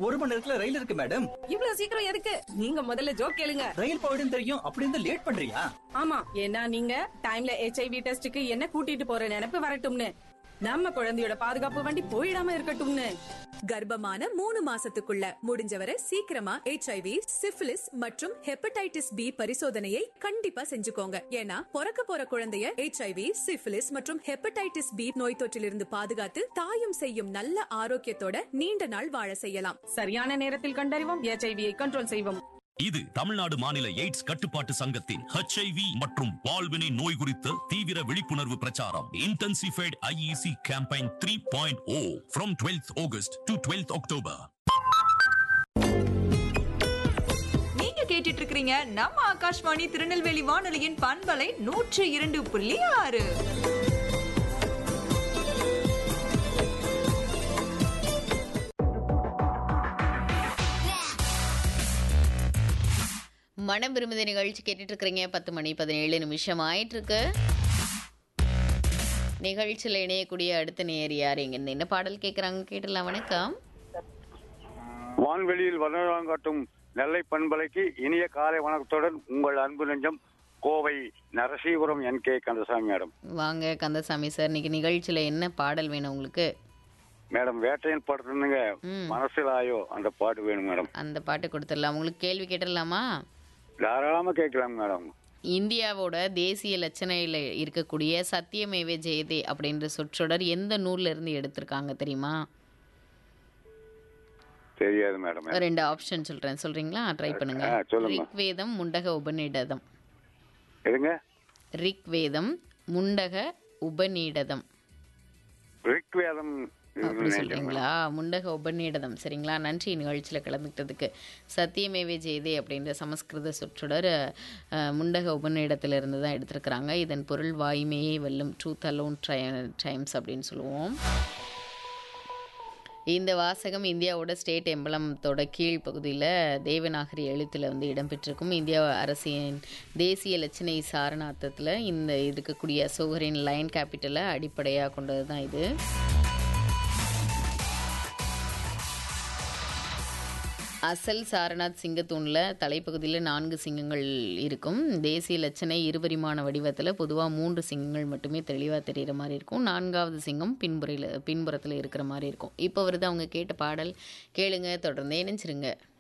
ஒரு மணி நேரத்துல ரயில் இருக்கு மேடம் இவ்வளவு சீக்கிரம் எதுக்கு நீங்க முதல்ல ஜோக் கேளுங்க ரயில் போயிடும் தெரியும் அப்படி இருந்து லேட் பண்றியா ஆமா ஏன்னா நீங்க டைம்ல ஹெச்ஐவி டெஸ்டுக்கு என்ன கூட்டிட்டு போற நினைப்பு வரட்டும்னு நம்ம குழந்தையோட பாதுகாப்பு வண்டி போயிடாம இருக்கட்டும்னு கர்ப்பமான மூணு மாசத்துக்குள்ள முடிஞ்சவரை சீக்கிரமா ஹெச்ஐவி சிஃபிலிஸ் மற்றும் ஹெப்படைட்டிஸ் பி பரிசோதனையை கண்டிப்பா செஞ்சுக்கோங்க ஏன்னா பிறக்க போற குழந்தைய ஹெச்ஐவி சிஃபிலிஸ் மற்றும் ஹெப்படைட்டிஸ் பி நோய் தொற்றிலிருந்து பாதுகாத்து தாயும் செய்யும் நல்ல ஆரோக்கியத்தோட நீண்ட நாள் வாழ செய்யலாம் சரியான நேரத்தில் கண்டறிவோம் ஹெச்ஐவியை கண்ட்ரோல் செய்வோம் இது தமிழ்நாடு மாநில எய்ட்ஸ் கட்டுப்பாட்டு சங்கத்தின் ஹெச்ஐவி மற்றும் வாழ்வினை நோய் குறித்த தீவிர விழிப்புணர்வு பிரச்சாரம் intensified IEC campaign three point O from twelfth August to twelfth October நீங்க கேட்டுட்டு இருக்கிறீங்க நம்ம ஆகாஷ்வாணி திருநெல்வேலி வானொலியின் பண்பலை நூற்று இரண்டு புள்ளி ஆறு மனம் விரும்புத நிகழ்ச்சி கேட்டுட்டு இருக்கிறீங்க பத்து மணி பதினேழு நிமிஷம் ஆயிட்டு இருக்கு நிகழ்ச்சியில் இணையக்கூடிய அடுத்த நேர் யார் இங்க இருந்து என்ன பாடல் கேட்குறாங்க கேட்டலாம் வணக்கம் வான்வெளியில் வர்ணங்காட்டும் நெல்லை பண்பலைக்கு இனிய காலை வணக்கத்துடன் உங்கள் அன்பு நெஞ்சம் Kovai Narasipuram N K Kandasamy madam வாங்க கந்தசாமி சார் இன்னைக்கு நிகழ்ச்சியில் என்ன பாடல் வேணும் உங்களுக்கு மேடம் வேட்டையன் படத்துனுங்க ம். மனசில் ஆயோ அந்த பாட்டு வேணும் மேடம் அந்த பாட்டு கொடுத்துடலாம் உங்களுக்கு கேள்வி கேட்டுடலாமா தாராளமா கேட்கலாம் மேடம் இந்தியாவோட தேசிய லட்சணையில் இருக்கக்கூடிய சத்தியமேவே ஜெயதே அப்படின்ற சொற்றொடர் எந்த நூல்ல இருந்து எடுத்திருக்காங்க தெரியுமா தெரியாது மேடம் ரெண்டு ஆப்ஷன் சொல்றேன் சொல்றீங்களா ட்ரை பண்ணுங்க ஆ, சொல்லுங்க. ரிக்வேதம் முண்டக உபநிடதம் எதுங்க ரிக்வேதம் முண்டக உபநிடதம் ரிக்வேதம் அப்படி சொல்றீங்களா முண்டக உபநிடதம் சரிங்களா நன்றி நிகழ்ச்சியில் கலந்துக்கிட்டதுக்கு சத்தியமேவே ஜெயதே அப்படின்ற சமஸ்கிருத சொற்றொடர் அஹ், முண்டக உபநிடத்திலிருந்து தான் எடுத்திருக்கிறாங்க இதன் பொருள் வாய்மையே வெல்லும் ட்ரூத் அலோன் டைம்ஸ் அப்படின்னு சொல்லுவோம் இந்த வாசகம் இந்தியாவோட ஸ்டேட் எம்பளத்தோட கீழ் பகுதியில் தேவநாகரி எழுத்தில் வந்து இடம்பெற்றிருக்கும் இந்தியா அரசின் தேசிய லட்சணை சாரணார்த்தத்தில் இந்த இருக்கக்கூடிய அசோகரின் லைன் கேபிட்டலை அடிப்படையாக கொண்டது தான் இது அசல் சாரநாத் சிங்கத்தூணில் தலைப்பகுதியில் நான்கு சிங்கங்கள் இருக்கும் தேசிய லட்சணை இருபரிமாண வடிவத்தில் பொதுவாக மூன்று சிங்கங்கள் மட்டுமே தெளிவாக தெரிகிற மாதிரி இருக்கும் நான்காவது சிங்கம் பின்புறையில் பின்புறத்தில் இருக்கிற மாதிரி இருக்கும் இப்போ வருது அவங்க கேட்ட பாடல் கேளுங்க தொடர்ந்து இணைஞ்சிருங்க